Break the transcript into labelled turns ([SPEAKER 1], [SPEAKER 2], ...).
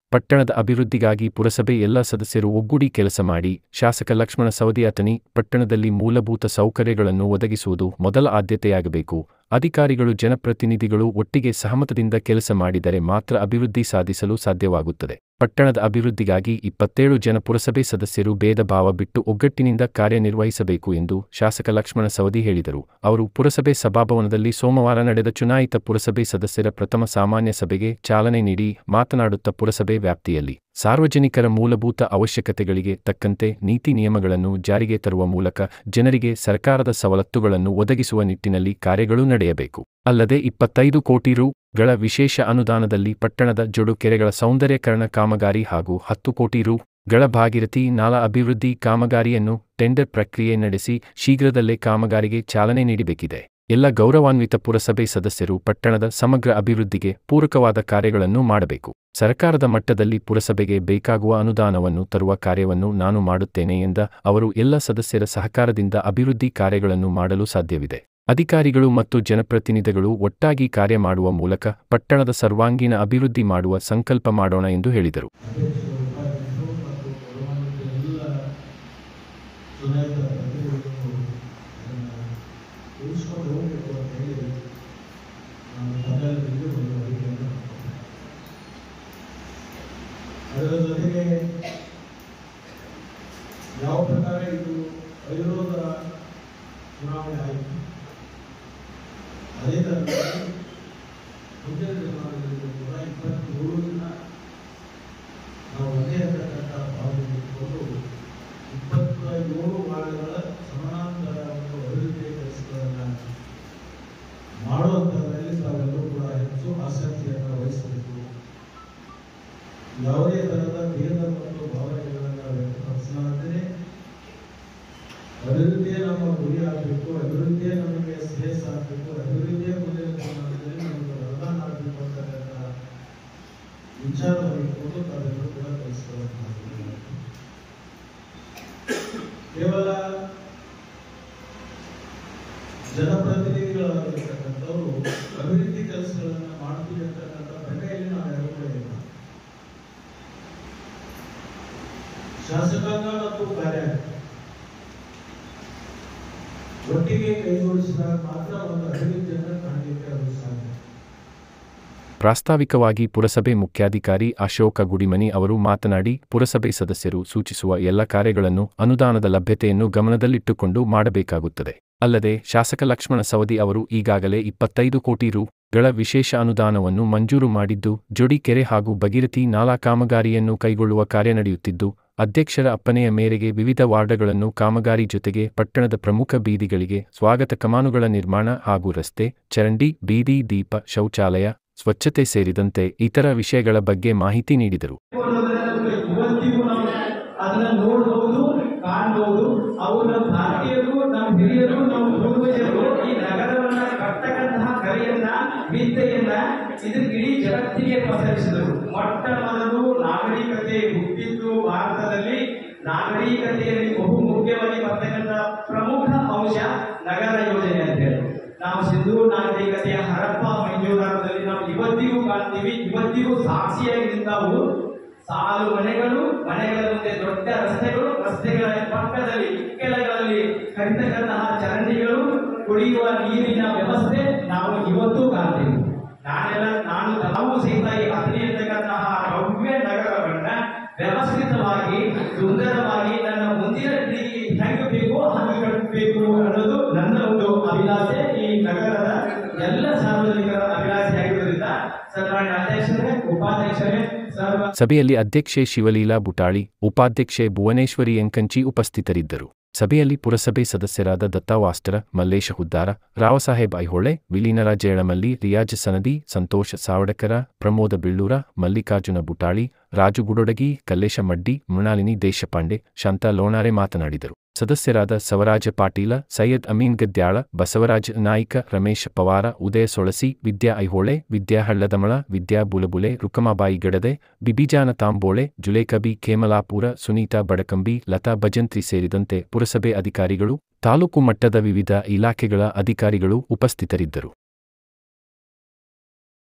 [SPEAKER 1] ಪಟ್ಟಣದ ಅಭಿವೃದ್ಧಿಗಾಗಿ ಪುರಸಭೆ ಎಲ್ಲ ಸದಸ್ಯರು ಒಗ್ಗೂಡಿ ಕೆಲಸ ಮಾಡಿ ಶಾಸಕ ಲಕ್ಷ್ಮಣ ಸವದಿ ಅತನಿ ಪಟ್ಟಣದಲ್ಲಿ ಮೂಲಭೂತ ಸೌಕರ್ಯಗಳನ್ನು ಒದಗಿಸುವುದು ಮೊದಲ ಆದ್ಯತೆಯಾಗಬೇಕು ಅಧಿಕಾರಿಗಳು ಜನಪ್ರತಿನಿಧಿಗಳು ಒಟ್ಟಿಗೆ ಸಹಮತದಿಂದ ಕೆಲಸ ಮಾಡಿದರೆ ಮಾತ್ರ ಅಭಿವೃದ್ಧಿ ಸಾಧಿಸಲು ಸಾಧ್ಯವಾಗುತ್ತದೆ ಪಟ್ಟಣದ ಅಭಿವೃದ್ಧಿಗಾಗಿ ಇಪ್ಪತ್ತೇಳು ಜನ ಪುರಸಭೆ ಸದಸ್ಯರು ಭೇದ ಭಾವ ಬಿಟ್ಟು ಒಗ್ಗಟ್ಟಿನಿಂದ ಕಾರ್ಯನಿರ್ವಹಿಸಬೇಕು ಎಂದು ಶಾಸಕ ಲಕ್ಷ್ಮಣ ಸವದಿ ಹೇಳಿದರು ಅವರು ಪುರಸಭೆ ಸಭಾಭವನದಲ್ಲಿ ಸೋಮವಾರ ನಡೆದ ಚುನಾಯಿತ ಪುರಸಭೆ ಸದಸ್ಯರ ಪ್ರಥಮ ಸಾಮಾನ್ಯ ಸಭೆಗೆ ಚಾಲನೆ ನೀಡಿ ಮಾತನಾಡುತ್ತಾ ಪುರಸಭೆ ವ್ಯಾಪ್ತಿಯಲ್ಲಿ ಸಾರ್ವಜನಿಕರ ಮೂಲಭೂತ ಅವಶ್ಯಕತೆಗಳಿಗೆ ತಕ್ಕಂತೆ ನೀತಿ ನಿಯಮಗಳನ್ನು ಜಾರಿಗೆ ತರುವ ಮೂಲಕ ಜನರಿಗೆ ಸರ್ಕಾರದ ಸವಲತ್ತುಗಳನ್ನು ಒದಗಿಸುವ ನಿಟ್ಟಿನಲ್ಲಿ ಕಾರ್ಯಗಳು ನಡೆಯಬೇಕು ಅಲ್ಲದೆ ಇಪ್ಪತ್ತೈದು ಕೋಟಿ ರುಗಳ ವಿಶೇಷ ಅನುದಾನದಲ್ಲಿ ಪಟ್ಟಣದ ಜೊಡು ಕೆರೆಗಳ ಸೌಂದರ್ಯಕರಣ ಕಾಮಗಾರಿ ಹಾಗೂ ಹತ್ತು ಕೋಟಿ ರು ಗಳ ಭಾಗೀರಥಿ ನಾಲಾ ಅಭಿವೃದ್ಧಿ ಕಾಮಗಾರಿಯನ್ನು ಟೆಂಡರ್ ಪ್ರಕ್ರಿಯೆ ನಡೆಸಿ ಶೀಘ್ರದಲ್ಲೇ ಕಾಮಗಾರಿಗೆ ಚಾಲನೆ ನೀಡಬೇಕಿದೆ ಎಲ್ಲ ಗೌರವಾನ್ವಿತ ಪುರಸಭೆ ಸದಸ್ಯರು ಪಟ್ಟಣದ ಸಮಗ್ರ ಅಭಿವೃದ್ಧಿಗೆ ಪೂರಕವಾದ ಕಾರ್ಯಗಳನ್ನು ಮಾಡಬೇಕು ಸರ್ಕಾರದ ಮಟ್ಟದಲ್ಲಿ ಪುರಸಭೆಗೆ ಬೇಕಾಗುವ ಅನುದಾನವನ್ನು ತರುವ ಕಾರ್ಯವನ್ನು ನಾನು ಮಾಡುತ್ತೇನೆ ಎಂದ ಅವರು ಎಲ್ಲ ಸದಸ್ಯರ ಸಹಕಾರದಿಂದ ಅಭಿವೃದ್ಧಿ ಕಾರ್ಯಗಳನ್ನು ಮಾಡಲು ಸಾಧ್ಯವಿದೆ ಅಧಿಕಾರಿಗಳು ಮತ್ತು ಜನಪ್ರತಿನಿಧಿಗಳು ಒಟ್ಟಾಗಿ ಕಾರ್ಯ ಮಾಡುವ ಮೂಲಕ ಪಟ್ಟಣದ ಸರ್ವಾಂಗೀಣ ಅಭಿವೃದ್ಧಿ ಮಾಡುವ ಸಂಕಲ್ಪ ಮಾಡೋಣ ಎಂದು ಹೇಳಿದರು
[SPEAKER 2] ಅಧ್ಯಕ್ಷರು ಉಪಾಧ್ಯಕ್ಷರು ಮತ್ತು ಗೌರವಾನ್ವಿತ ಎಲ್ಲ ಚುನಾಯಿತ ಪ್ರತಿನಿಧಿಗಳು ಅದನ್ನು ಉಳಿಸ್ಕೊಂಡು ಹೋಗಬೇಕು ಅಂತ ಹೇಳಿ ನಾನು ತಮ್ಮೆಲ್ಲರಿಗೂ ಒಂದು ಅರಿಕೆಯನ್ನು ಅದರ ಜೊತೆಗೆ ಯಾವ ಪ್ರಕಾರ ಇದು ಅವಿರೋಧ ಚುನಾವಣೆ ಆಯಿತು ಅದೇ ಥರವಾಗಿ ಮುಂದಿನ ದಿನಮಾನಗಳಲ್ಲಿ ಕೂಡ ಇಪ್ಪತ್ತೇಳು ದಿನ ನಾವು ಒಂದೇ ಅಂತಕ್ಕಂಥ ಭಾವನೆ ಇಟ್ಕೊಂಡು ಇಪ್ಪತ್ತ ಏಳು ವಾರ್ಡ್ಗಳ ಸಮಾನಾಂತರ ಒಂದು ಅಭಿವೃದ್ಧಿ ಕೆಲಸಗಳನ್ನು ಮಾಡುವಂಥದ್ರಲ್ಲಿ ತಾವೆಲ್ಲರೂ ಕೂಡ ಹೆಚ್ಚು ಆಸಕ್ತಿಯನ್ನು ವಹಿಸಬೇಕು ಯಾವುದೇ ಥರದ ಭೇದ ಮತ್ತು ಭಾವನೆಗಳನ್ನು ವ್ಯಕ್ತಪಡಿಸಲಾದರೆ ಅಭಿವೃದ್ಧಿಯೇ ನಮ್ಮ ಗುರಿ ಆಗಬೇಕು ಅಭಿವೃದ್ಧಿಯೇ ನಮಗೆ ಶ್ರೇಯಸ್ ಆಗಬೇಕು ಅಭಿವೃದ್ಧಿಯೇ ಮುಂದಿನ ದಿನಮಾನದಲ್ಲಿ ನಮಗೆ ವರದಾನ ಆಗಬೇಕು ಅಂತಕ್ಕಂಥ ವಿಚಾರವನ್ನು ಇಟ್ಕೊಂಡು ತಾವೆಲ್ಲರೂ ಕೂಡ ಕೆಲಸಗಳನ್ನು ಮಾಡಬೇಕು ಕೇವಲ ಜನಪ್ರತಿನಿಧಿಗಳಾಗಿರ್ತಕ್ಕಂಥವ್ರು ಅಭಿವೃದ್ಧಿ ಕೆಲಸಗಳನ್ನು ಮಾಡ್ತೀವಿ ಅಂತಕ್ಕಂಥ ಪ್ರಕ್ರಿಯೆಯಲ್ಲಿ ನಾವೆಲ್ಲರೂ ಕೂಡ ಇಲ್ಲ ಶಾಸಕಾಂಗ ಮತ್ತು ಕಾರ್ಯಾಂಗ ಒಟ್ಟಿಗೆ ಕೈ ಜೋಡಿಸಿದಾಗ ಮಾತ್ರ ಒಂದು ಅಭಿವೃದ್ಧಿಯನ್ನು ಕಾಣಲಿಕ್ಕೆ ಅದು ಸಾಧ್ಯ
[SPEAKER 1] ಪ್ರಾಸ್ತಾವಿಕವಾಗಿ ಪುರಸಭೆ ಮುಖ್ಯಾಧಿಕಾರಿ ಅಶೋಕ ಗುಡಿಮನಿ ಅವರು ಮಾತನಾಡಿ ಪುರಸಭೆ ಸದಸ್ಯರು ಸೂಚಿಸುವ ಎಲ್ಲ ಕಾರ್ಯಗಳನ್ನು ಅನುದಾನದ ಲಭ್ಯತೆಯನ್ನು ಗಮನದಲ್ಲಿಟ್ಟುಕೊಂಡು ಮಾಡಬೇಕಾಗುತ್ತದೆ ಅಲ್ಲದೆ ಶಾಸಕ ಲಕ್ಷ್ಮಣ ಸವದಿ ಅವರು ಈಗಾಗಲೇ ಇಪ್ಪತ್ತೈದು ಕೋಟಿ ರುಗಳ ವಿಶೇಷ ಅನುದಾನವನ್ನು ಮಂಜೂರು ಮಾಡಿದ್ದು ಜೊಡಿ ಕೆರೆ ಹಾಗೂ ಭಗೀರಥಿ ನಾಲಾ ಕಾಮಗಾರಿಯನ್ನು ಕೈಗೊಳ್ಳುವ ಕಾರ್ಯ ನಡೆಯುತ್ತಿದ್ದು ಅಧ್ಯಕ್ಷರ ಅಪ್ಪನೆಯ ಮೇರೆಗೆ ವಿವಿಧ ವಾರ್ಡ್ಗಳನ್ನು ಕಾಮಗಾರಿ ಜೊತೆಗೆ ಪಟ್ಟಣದ ಪ್ರಮುಖ ಬೀದಿಗಳಿಗೆ ಸ್ವಾಗತ ಕಮಾನುಗಳ ನಿರ್ಮಾಣ ಹಾಗೂ ರಸ್ತೆ ಚರಂಡಿ ಬೀದಿ ದೀಪ ಶೌಚಾಲಯ ಸ್ವಚ್ಛತೆ ಸೇರಿದಂತೆ ಇತರ ವಿಷಯಗಳ ಬಗ್ಗೆ ಮಾಹಿತಿ ನೀಡಿದರು
[SPEAKER 3] ಇವತ್ತಿಗೂ ನಾವು ಅದನ್ನ ನೋಡಬಹುದು ಕಾಣಬಹುದು ಅವರು ನಮ್ಮ ಭಾರತೀಯರು ನಮ್ಮ ಹಿರಿಯರು ನಮ್ಮ ಪೂರ್ವಜರು ಈ ನಗರವನ್ನ ಕಟ್ಟತಕ್ಕಂತಹ ಕಲೆಯನ್ನ ವಿದ್ಯೆಯನ್ನ ಇದನ್ನ ಇಡೀ ಜಗತ್ತಿಗೆ ಪಸರಿಸಿದರು ಮೊಟ್ಟ ಮೊದಲು ನಾಗರಿಕತೆ ಹುಟ್ಟಿದ್ದು ಭಾರತದಲ್ಲಿ ನಾಗರಿಕತೆಯಲ್ಲಿ ಬಹು ಮುಖ್ಯವಾಗಿ ಬರ್ತಕ್ಕಂಥ ಪ್ರಮುಖ ಅಂಶ ನಗರ ಯೋಜನೆ ಅಂತ ಹೇಳಿ ನಾವು ಸಿಂಧೂ ನಾಗರಿಕತೆಯ ಹರಪ್ಪ ಮಂಜೂರಾದಲ್ಲಿ ನಾವು ಇವತ್ತಿಗೂ ಕಾಣ್ತೀವಿ ಇವತ್ತಿಗೂ ಸಾಕ್ಷಿಯಾಗಿ ನಿಂತಾವು ಸಾಲು ಮನೆಗಳು ಮನೆಗಳ ಮುಂದೆ ದೊಡ್ಡ ರಸ್ತೆಗಳು ರಸ್ತೆಗಳ ಪಕ್ಕದಲ್ಲಿ ಕೆಳಗಳಲ್ಲಿ ಕರಿತಕ್ಕಂತಹ ಚರಂಡಿಗಳು ಕುಡಿಯುವ ನೀರಿನ ವ್ಯವಸ್ಥೆ ನಾವು ಇವತ್ತು ಕಾಣ್ತೀವಿ ನಾನೆಲ್ಲ ನಾನು ನಾವು ಸಹಿತ ಈ ಹದಿನೈದಕ್ಕಂತಹ ಭವ್ಯ ನಗರವನ್ನ ವ್ಯವಸ್ಥಿತವಾಗಿ ಸುಂದರವಾಗಿ ನನ್ನ ಮುಂದಿನ ಪೀಳಿಗೆಗೆ ಹೆಂಗೆ ಬೇಕೋ ಹಾಗೆ ಕಟ್ಟಬೇಕು ಅನ್ನೋದು ನನ್ನ ಒಂದು ಅಭಿಲಾಷೆ ಈ ನಗರದ ಎಲ್ಲ ಸಾರ್ವಜನಿಕರ ಅಭಿಲಾಷೆ ಆಗಿರೋದ್ರಿಂದ ಸನ್ಮಾನ್ಯ ಅಧ್ಯಕ್ಷರೇ ಉಪಾಧ್ಯಕ್ಷರೇ ಸರ್ವ
[SPEAKER 1] ಸಭೆಯಲ್ಲಿ ಅಧ್ಯಕ್ಷೆ ಶಿವಲೀಲಾ ಬುಟಾಳಿ ಉಪಾಧ್ಯಕ್ಷೆ ಭುವನೇಶ್ವರಿ ಎಂಕಂಚಿ ಉಪಸ್ಥಿತರಿದ್ದರು ಸಭೆಯಲ್ಲಿ ಪುರಸಭೆ ಸದಸ್ಯರಾದ ದತ್ತಾ ವಾಸ್ಟರ ಮಲ್ಲೇಶ ಹುದ್ದಾರ ರಾವಸಾಹೇಬ್ ಐಹೊಳೆ ವಿಲೀನರಾಜ ಎಳಮಲ್ಲಿ ರಿಯಾಜ್ ಸನದಿ ಸಂತೋಷ ಸಾವಡಕರ ಪ್ರಮೋದ ಬಿಳ್ಳೂರ ಮಲ್ಲಿಕಾರ್ಜುನ ಬುಟಾಳಿ ರಾಜು ಗುಡೊಡಗಿ ಕಲ್ಲೇಶ ಮಡ್ಡಿ ಮೃಣಾಲಿನಿ ದೇಶಪಾಂಡೆ ಶಾಂತಾ ಲೋಣಾರೆ ಮಾತನಾಡಿದರು ಸದಸ್ಯರಾದ ಸವರಾಜ ಪಾಟೀಲ ಸೈಯದ್ ಅಮೀನ್ ಗದ್ಯಾಳ ಬಸವರಾಜ ನಾಯ್ಕ ರಮೇಶ್ ಪವಾರ ಉದಯ ಸೊಳಸಿ ವಿದ್ಯಾ ಐಹೊಳೆ ವಿದ್ಯಾ ಹಳ್ಳದಮಳ ವಿದ್ಯಾ ಬುಲಬುಲೆ ರುಕಮಾಬಾಯಿ ಗಡದೆ ಬಿಬಿಜಾನ ತಾಂಬೋಳೆ ಜುಲೇಕಬಿ ಖೇಮಲಾಪುರ ಸುನೀತಾ ಬಡಕಂಬಿ ಲತಾ ಭಜಂತ್ರಿ ಸೇರಿದಂತೆ ಪುರಸಭೆ ಅಧಿಕಾರಿಗಳು ತಾಲೂಕು ಮಟ್ಟದ ವಿವಿಧ ಇಲಾಖೆಗಳ ಅಧಿಕಾರಿಗಳು ಉಪಸ್ಥಿತರಿದ್ದರು